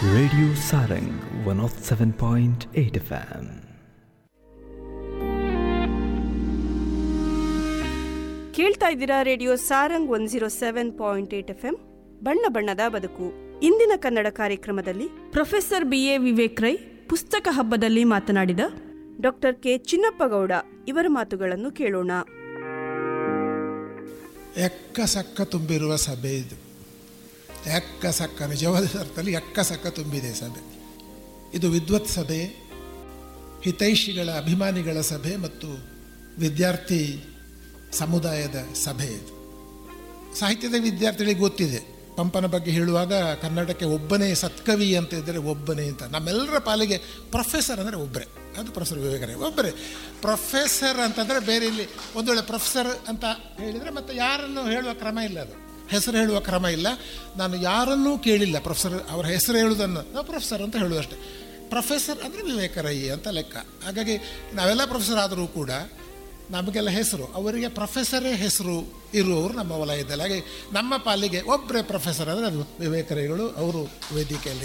Radio Sarang 107.8 FM. ಕೇಳ್ತಾ ಇದ್ದೀರಾ radio Sarang one zero seven point eight F M ಬಣ್ಣ ಬಣ್ಣದ ಬದುಕು ಇಂದಿನ ಕನ್ನಡ ಕಾರ್ಯಕ್ರಮದಲ್ಲಿ professor B A Vivek Rai ಪುಸ್ತಕ ಹಬ್ಬದಲ್ಲಿ ಮಾತನಾಡಿದ ಡಾಕ್ಟರ್ ಕೆ ಚಿನ್ನಪ್ಪಗೌಡ ಇವರ ಮಾತುಗಳನ್ನು ಕೇಳೋಣ ಎಕ್ಕ ಸಕ್ಕ ತುಂಬಿರುವ ಸಭೆ ಇದು ಎಕ್ಕ ಸಕ್ಕ ನಿಜವಾದ ಅರ್ಥದಲ್ಲಿ ಎಕ್ಕ ಸಕ್ಕ ತುಂಬಿದೆ ಸಭೆ ಇದು ವಿದ್ವತ್ ಸಭೆ ಹಿತೈಷಿಗಳ ಅಭಿಮಾನಿಗಳ ಸಭೆ ಮತ್ತು ವಿದ್ಯಾರ್ಥಿ ಸಮುದಾಯದ ಸಭೆ ಇದು ಸಾಹಿತ್ಯದ ವಿದ್ಯಾರ್ಥಿಗಳಿಗೆ ಗೊತ್ತಿದೆ ಪಂಪನ ಬಗ್ಗೆ ಹೇಳುವಾಗ ಕನ್ನಡಕ್ಕೆ ಒಬ್ಬನೇ ಸತ್ಕವಿ ಅಂತ ಇದ್ದರೆ ಒಬ್ಬನೇ ಅಂತ ನಮ್ಮೆಲ್ಲರ ಪಾಲಿಗೆ ಪ್ರೊಫೆಸರ್ ಅಂದರೆ ಒಬ್ಬರೇ ಅದು ಪ್ರೊಫೆಸರ್ ವಿವೇಕರೇ ಒಬ್ಬರೇ ಪ್ರೊಫೆಸರ್ ಅಂತಂದರೆ ಬೇರೆ ಇಲ್ಲಿ ಒಂದು ವೇಳೆ ಪ್ರೊಫೆಸರ್ ಅಂತ ಹೇಳಿದರೆ ಮತ್ತೆ ಯಾರನ್ನು ಹೇಳುವ ಕ್ರಮ ಇಲ್ಲ ಅದು ಹೆಸರು ಹೇಳುವ ಕ್ರಮ ಇಲ್ಲ ನಾನು ಯಾರನ್ನೂ ಕೇಳಿಲ್ಲ ಪ್ರೊಫೆಸರ್ ಅವರ ಹೆಸರು ಹೇಳುವುದನ್ನು ನಾವು ಪ್ರೊಫೆಸರ್ ಅಂತ ಹೇಳುವುದಷ್ಟೇ ಪ್ರೊಫೆಸರ್ ಅಂದರೆ ವಿವೇಕರೈ ಅಂತ ಲೆಕ್ಕ ಹಾಗಾಗಿ ನಾವೆಲ್ಲ ಪ್ರೊಫೆಸರ್ ಆದರೂ ಕೂಡ ನಮಗೆಲ್ಲ ಹೆಸರು ಅವರಿಗೆ ಪ್ರೊಫೆಸರೇ ಹೆಸರು ಇರುವವರು ನಮ್ಮ ವಲಯದಲ್ಲಿ ಹಾಗೆ ನಮ್ಮ ಪಾಲಿಗೆ ಒಬ್ಬರೇ ಪ್ರೊಫೆಸರ್ ಅಂದರೆ ಅದು ವಿವೇಕರೈಗಳು ಅವರು ವೇದಿಕೆಯಲ್ಲಿ